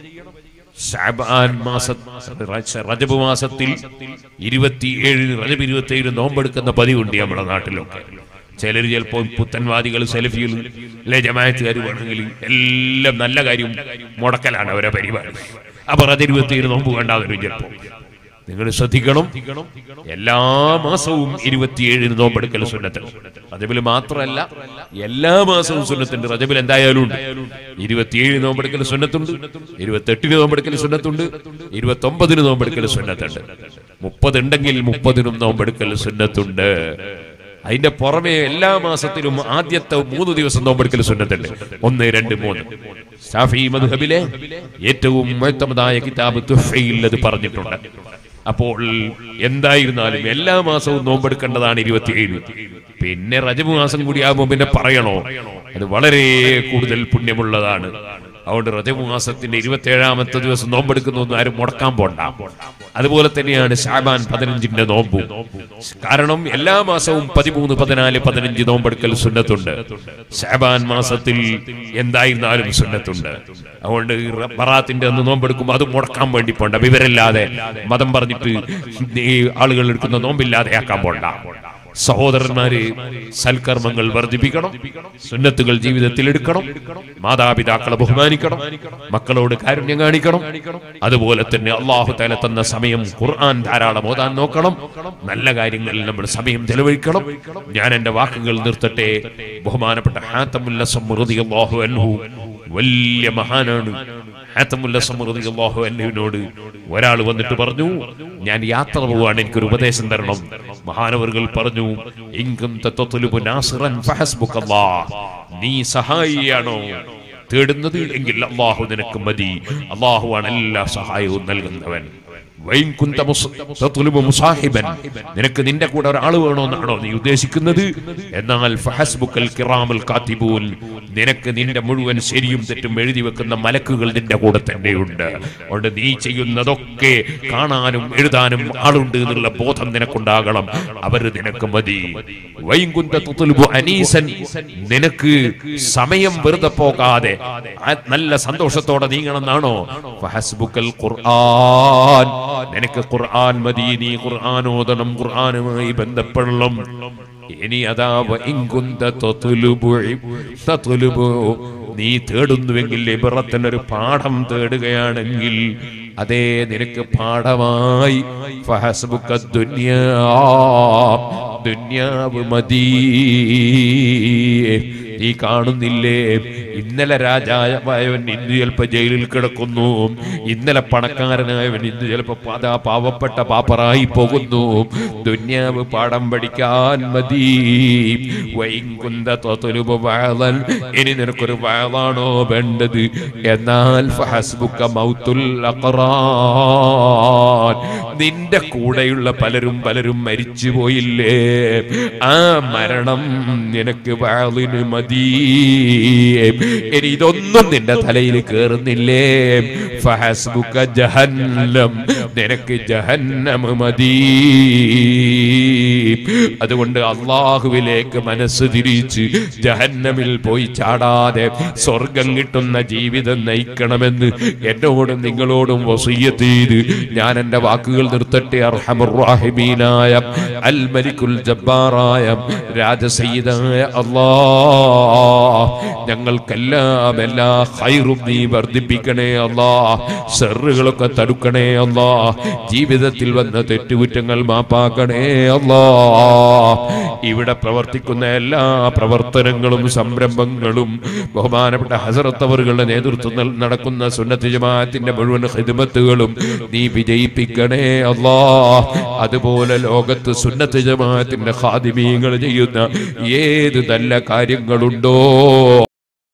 Speaker 1: ഷാബാൻ മാസ റജബ് മാസത്തിൽ ഇരുപത്തിയേഴിന് റജബ് ഇരുപത്തിയേഴ് നോമ്പെടുക്കുന്ന പതിവുണ്ട് നമ്മുടെ നാട്ടിലൊക്കെ ചിലർ ചിലപ്പോൾ പുത്തൻവാദികൾ സെൽഫികൾ അല്ലെ ജമായത്തുകാർ വേണമെങ്കിൽ എല്ലാം നല്ല കാര്യം മുടക്കലാണ് അവരെ പരിപാടി അപ്പൊ റജ ഇരുപത്തിയേഴ് നോമ്പ് വേണ്ടാതെ വരും ചിലപ്പോൾ നിങ്ങൾ ശ്രദ്ധിക്കണം എല്ലാ മാസവും ഇരുപത്തിയേഴിന് നോമ്പെടുക്കൽ സുന്നത്തുണ്ട് റജബിൽ മാത്രമല്ല എല്ലാ മാസവും സുന്നത്തുണ്ട് റജബിൽ എന്തായാലും ഉണ്ട് ഇരുപത്തിയേഴ് നോമ്പെടുക്കൽ സുന്നത്തുണ്ട് ഇരുപത്തെട്ടിന് നോമ്പെടുക്കൽ സുന്നത്തുണ്ട് ഇരുപത്തി ഒമ്പതിന് നോമ്പെടുക്കൽ സുന്നത്തുണ്ട് മുപ്പത് ഉണ്ടെങ്കിൽ മുപ്പതിനും നോമ്പെടുക്കൽ സുന്നത്തുണ്ട് അതിന്റെ പുറമെ എല്ലാ മാസത്തിലും ആദ്യത്തെ മൂന്ന് ദിവസം നോമ്പെടുക്കൽ സുന്നത്തുണ്ട് ഒന്ന് രണ്ട് മൂന്ന് ഷാഫി മദ്ഹബിലെ ഏറ്റവും മുഴത്തമതായ കിതാബ് തുഫയിൽ അത് പറഞ്ഞിട്ടുണ്ട് അപ്പോൾ എന്തായിരുന്നാലും എല്ലാ മാസവും നോമ്പെടുക്കേണ്ടതാണ് ഇരുപത്തിയേഴ് പിന്നെ റജബ് മാസം കൂടി ആകുമ്പോൾ പിന്നെ പറയണോ അത് വളരെ കൂടുതൽ പുണ്യമുള്ളതാണ് അതുകൊണ്ട് റജബ് മാസത്തിന്റെ ഇരുപത്തി ഏഴാമത്തെ ദിവസം നോമ്പെടുക്കുന്നൊന്നും ആരും മുടക്കാൻ പോണ്ട അതുപോലെ തന്നെയാണ് ഷാബാൻ പതിനഞ്ചിന്റെ നോമ്പ് കാരണം എല്ലാ മാസവും പതിമൂന്ന് പതിനാല് പതിനഞ്ച് നോമ്പെടുക്കൽ സുന്നത്തുണ്ട് ഷാബാൻ മാസത്തിൽ എന്തായിരുന്നാലും സുന്നത്തുണ്ട് അതുകൊണ്ട് ഈ ബറാത്തിന്റെ അന്ന് നോമ്പെടുക്കുമ്പോൾ അത് മുടക്കാൻ വേണ്ടി പോണ്ട വിവരമില്ലാതെ മതം പറഞ്ഞിട്ട് ഈ ആളുകൾ എടുക്കുന്ന നോമ്പില്ലാതെ ആക്കാൻ പോണ്ട സഹോദരന്മാര് സൽക്കർമ്മങ്ങൾ വർദ്ധിപ്പിക്കണം സുന്നത്തുകൾ ജീവിതത്തിൽ എടുക്കണം മാതാപിതാക്കളെ ബഹുമാനിക്കണം മക്കളോട് കാരുണ്യം കാണിക്കണം അതുപോലെ തന്നെ അള്ളാഹു തല തന്ന സമയം ഖുർആൻ ധാരാളം ഓതാൻ നോക്കണം നല്ല കാര്യങ്ങളിൽ നമ്മൾ സമയം ചെലവഴിക്കണം ഞാൻ എന്റെ വാക്കുകൾ നിർത്തട്ടെ ബഹുമാനപ്പെട്ട ഹാത്തമുല്ല സമൃദ്ധി അള്ളാഹു അൻഹു വലിയ മഹാനാണ് ഹാത്തമുല്ല സമൃദ്ധി അള്ളാഹു അൻഹുവിനോട് ഒരാൾ വന്നിട്ട് പറഞ്ഞു ഞാൻ യാത്ര പോവാണ് എനിക്കൊരു ഉപദേശം തരണം മഹാനവറുകൾ പറഞ്ഞു ഇങ്കും തത്വത്തുലുബു നാസിറൻ ഫഹസ്ബുക്കല്ലാഹ്. നീ സഹായിയാണോ തേടുന്നത് എങ്കിൽ അള്ളാഹു നിനക്ക് മതി അള്ളാഹുവാണ് എല്ലാ സഹായവും നൽകുന്നവൻ വൈൻ കുന്ത മുസ്- തത്ലുബു മുസാഹിബൻ. നിനക്ക് നിന്റെ കൂടെ ഒരാൾ വേണമെന്നാണോ നീ ഉദ്ദേശിക്കുന്നത് എന്നാൽ ഫഹസ്ബുക്കൽ കിറാമുൽ കാത്തിബൂൻ നിനക്ക് നിന്റെ മുഴുവൻ ശരിയും തെറ്റും എഴുതി വെക്കുന്ന മലക്കുകൾ നിന്റെ കൂടെ തന്നെയുണ്ട് അതുകൊണ്ട് നീ ചെയ്യുന്നതൊക്കെ കാണാനും എഴുതാനും ആളുണ്ട് എന്നുള്ള ബോധം നിനക്കുണ്ടാകണം അവര് നിനക്ക് മതി വൈൻ കുന്ത തത്ലുബു അനീസൻ നിനക്ക് സമയം വെറുതെ പോകാതെ ആ നല്ല സന്തോഷത്തോടെ നീങ്ങണമെന്നാണോ ഫഹസ്ബുക്കൽ ഖുർആൻ നിനക്ക് ഖുർആൻ മതി നീ ഖുർആൻ ഓതണം ഖുർആനുമായി ബന്ധപ്പെടണം ഇനി അതാ വഇൻകുന്ത തത്ലുബു തത്ലുബു നീ തേടുന്നുവെങ്കിൽ ഇബ്രത്തിനൊരു പാഠം തേടുകയാണെങ്കിൽ അതേ നിനക്ക് പാഠമായി ഫഹസ്ബുക്ക ദുനിയാ ദുന്യാവ് മതി നീ കാണുന്നില്ലേ ഇന്നലെ രാജാവായവൻ ഇന്ന് ചിലപ്പോ ജയിലിൽ കിടക്കുന്നു ഇന്നലെ പണക്കാരനായവൻ ഇന്ന് ചിലപ്പോ അതാ പാവപ്പെട്ട പാപ്പറായി പോകുന്നു ദുന്യാവ് പാഠം പഠിക്കാൻ മതി വൈകുന്ത തൊത്തുലുപ വാളൻ ഇനി നിനക്കൊരു വാളാണോ വേണ്ടത് എന്നാൽ ഫഹസ്ബുക്ക മൗത്തുൽ അഖറാൻ നിന്റെ കൂടെയുള്ള പലരും പലരും മരിച്ചു പോയില്ലേ ആ മരണം നിനക്ക് വാളിന് മതി ഇനി ഇതൊന്നും നിന്റെ തലയിൽ കേറുന്നില്ലേ ഫഹസ്ബുക്ക ജഹന്നം നിനക്ക് ജഹന്നം മതി അതുകൊണ്ട് അള്ളാഹുവിലേക്ക് മനസ്സ് തിരിച്ച് ജഹന്നമിൽ പോയി ചാടാതെ സ്വർഗം കിട്ടുന്ന ജീവിതം നയിക്കണമെന്ന് എന്നോടും നിങ്ങളോടും വസീയത്ത് ചെയ്ത് ഞാൻ എന്റെ വാക്കുകൾ നിർത്തട്ടെ അർഹമുറാഹിമീനായ അൽ മലിക്കുൽ ജബ്ബാറായ രാജസയ്യിദായ അല്ലാ ഞങ്ങൾക്കെല്ലാം എല്ലാ ഹൈറും നീ വർദ്ധിപ്പിക്കണേ അല്ലാ സെറുകളൊക്കെ തടുക്കണേ അല്ലാ ജീവിതത്തിൽ വന്ന തെറ്റുകുറ്റങ്ങൾ മാപ്പാക്കണേ അല്ലാ ഇവിടെ പ്രവർത്തിക്കുന്ന എല്ലാ പ്രവർത്തനങ്ങളും സംരംഭങ്ങളും ബഹുമാനപ്പെട്ട ഹസറത്തവറുകളുടെ നേതൃത്വത്തിൽ നടക്കുന്ന സുന്നത്ത് ജമാഅത്തിന്റെ മുഴുവൻ ഹിദ്മത്തുകളും നീ വിജയിപ്പിക്കണേ അല്ലാ അതുപോലെ ലോകത്ത് സുന്നത്ത് ജമാഅത്തിന്റെ ഖാദിമീങ്ങൾ ചെയ്യുന്ന ഏത് നല്ല കാര്യങ്ങളുണ്ടോ